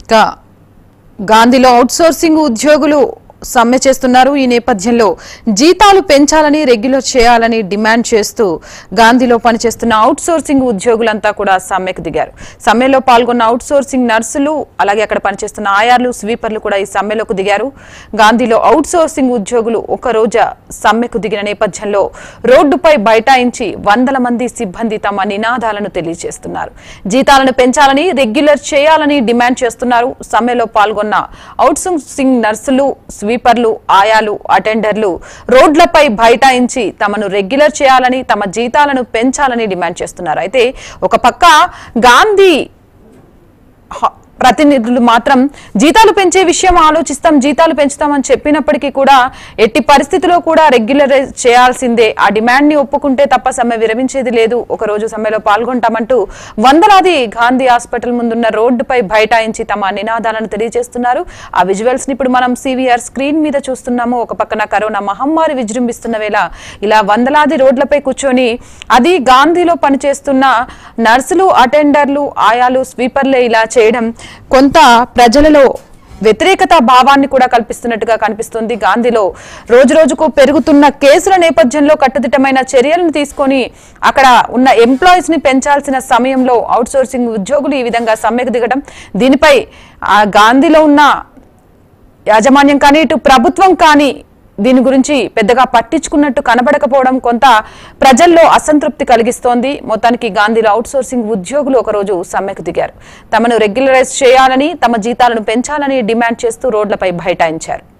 ఇంకా గాంధీలో అవుట్సోర్సింగ్ ఉద్యోగులు సమ్మె చేస్తున్నారు ఈ నేపథ్యంలో జీతాలు పెంచాలని రెగ్యులర్ చేయాలని డిమాండ్ చేస్తూ గాంధీలో పనిచేస్తున్న అవుట్సోర్సింగ్ ఉద్యోగులంతా కూడా సమ్మెకు దిగారు సమ్మెలో పాల్గొన్న అవుట్సోర్సింగ్ నర్సులు అలాగే అక్కడ పనిచేస్తున్న ఆయార్లు స్వీపర్లు కూడా ఈ సమ్మెలోకి దిగారు గాంధీలో అవుట్సోర్సింగ్ ఉద్యోగులు ఒక రోజు సమ్మెకు దిగిన నేపథ్యంలో రోడ్డుపై బైఠాయించి వందల మంది సిబ్బంది తమ నినాదాలను తెలియజేస్తున్నారు జీతాలను పెంచాలని రెగ్యులర్ చేయాలని డిమాండ్ చేస్తున్నారు సమ్మెలో పాల్గొన్న అవుట్సోర్సింగ్ నర్సులు స్వీపర్లు ఆయాలు అటెండర్లు రోడ్లపై బైఠాయించి తమను రెగ్యులర్ చేయాలని తమ జీతాలను పెంచాలని డిమాండ్ చేస్తున్నారు అయితే ఒక పక్క గాంధీ హ- ప్రతినిధులు మాత్రం జీతాలు పెంచే విషయం ఆలోచిస్తాం జీతాలు పెంచుతామని చెప్పినప్పటికీ కూడా ఎట్టి పరిస్థితిలో కూడా రెగ్యులరైజ్ చేయాల్సిందే ఆ డిమాండ్ ని ఒప్పుకుంటే తప్ప సమ్మె విరమించేది లేదు ఒక రోజు సమ్మెలో పాల్గొంటామంటూ వందలాది గాంధీ హాస్పిటల్ ముందున్న రోడ్డుపై బైఠాయించి తమ నినాదాలను తెలియజేస్తున్నారు ఆ విజువల్స్ ని ఇప్పుడు మనం సివిఆర్ స్క్రీన్ మీద చూస్తున్నాము ఒక పక్కన కరోనా మహమ్మారి విజృంభిస్తున్న వేళ ఇలా వందలాది రోడ్లపై కూర్చొని అది గాంధీలో పనిచేస్తున్న నర్సులు అటెండర్లు ఆయాలు స్వీపర్లే ఇలా చేయడం కొంత ప్రజలలో వ్యతిరేకత భావాన్ని కూడా కల్పిస్తున్నట్టుగా కనిపిస్తుంది గాంధీలో రోజు రోజుకు పెరుగుతున్న కేసుల నేపథ్యంలో కట్టుదిట్టమైన చర్యలను తీసుకొని అక్కడ ఉన్న ఎంప్లాయీస్ ని పెంచాల్సిన సమయంలో అవుట్సోర్సింగ్ ఉద్యోగులు ఈ విధంగా సమ్మెకు దిగడం దీనిపై ఆ గాంధీలో ఉన్న యాజమాన్యం కానీ ఇటు ప్రభుత్వం కానీ దీని గురించి పెద్దగా పట్టించుకున్నట్టు కనబడకపోవడం కొంత ప్రజల్లో అసంతృప్తి కలిగిస్తోంది మొత్తానికి గాంధీలో అవుట్సోర్సింగ్ ఉద్యోగులు ఒకరోజు సమ్మెకు దిగారు తమను రెగ్యులరైజ్ చేయాలని తమ జీతాలను పెంచాలని డిమాండ్ చేస్తూ రోడ్లపై బైఠాయించారు